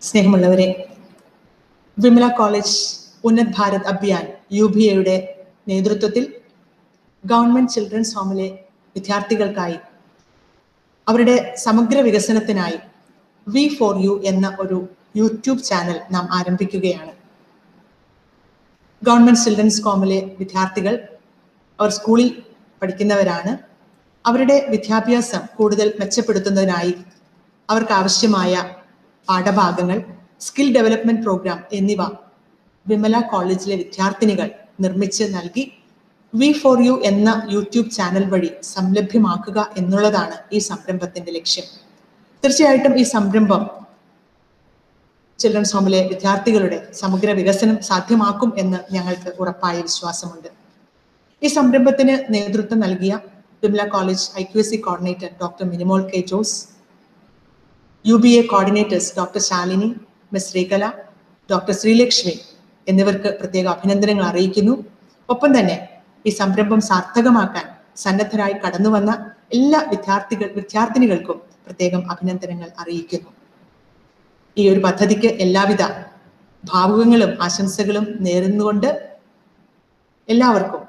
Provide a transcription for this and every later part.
സ്നേഹമുള്ളവരെ Vimala college Unnat Bharat Abhiyan U B എയുടെ നേതൃത്വത്തിൽ ഗവൺമെന്റ് ചിൽഡ്രൻസ് ഹോമിലെ വിദ്യാർത്ഥികൾക്കായി അവരുടെ സമഗ്ര വികസനത്തിനായി വി ഫോർ യു എന്ന ഒരു യൂട്യൂബ് ചാനൽ നാം ആരംഭിക്കുകയാണ് ഗവൺമെന്റ് ചിൽഡ്രൻസ് ഹോമിലെ വിദ്യാർത്ഥികൾ അവർ സ്കൂളിൽ പഠിക്കുന്നവരാണ് അവരുടെ വിദ്യാഭ്യാസം കൂടുതൽ മെച്ചപ്പെടുത്തുന്നതിനായി അവർക്ക് ആവശ്യമായ പാഠഭാഗങ്ങൾ സ്കിൽ ഡെവലപ്മെന്റ് പ്രോഗ്രാം എന്നിവ വിമല കോളേജിലെ വിദ്യാർത്ഥിനികൾ നിർമ്മിച്ച് നൽകി വി ഫോർ യു എന്ന യൂട്യൂബ് ചാനൽ വഴി സംലഭ്യമാക്കുക എന്നുള്ളതാണ് ഈ സംരംഭത്തിന്റെ ലക്ഷ്യം തീർച്ചയായിട്ടും ഈ സംരംഭം ചിൽഡ്രൻസ് ഹോമിലെ വിദ്യാർത്ഥികളുടെ സമഗ്ര വികസനം സാധ്യമാക്കും എന്ന് ഞങ്ങൾക്ക് ഉറപ്പായ വിശ്വാസമുണ്ട് ഈ സംരംഭത്തിന് നേതൃത്വം നൽകിയ Vimala college I Q A C coordinator doctor Minimol K Jose U B A coordinators doctor Shalini miss Sreekala doctor Sreelakshmi എന്നിവർക്ക് പ്രത്യേക അഭിനന്ദനങ്ങൾ അറിയിക്കുന്നു ഒപ്പം തന്നെ ഈ സംരംഭം സാർത്ഥകമാക്കാൻ സന്നദ്ധരായി കടന്നു വന്ന എല്ലാ വിദ്യാർത്ഥികൾ വിദ്യാർത്ഥിനികൾക്കും പ്രത്യേകം അഭിനന്ദനങ്ങൾ അറിയിക്കുന്നു ഈ ഒരു പദ്ധതിക്ക് എല്ലാവിധ ഭാവുകങ്ങളും ആശംസകളും നേരുന്നുകൊണ്ട് എല്ലാവർക്കും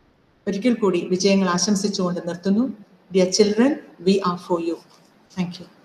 ഒരിക്കൽ കൂടി വിജയങ്ങൾ ആശംസിച്ചുകൊണ്ട് നിർത്തുന്നു dear children we are for you thank U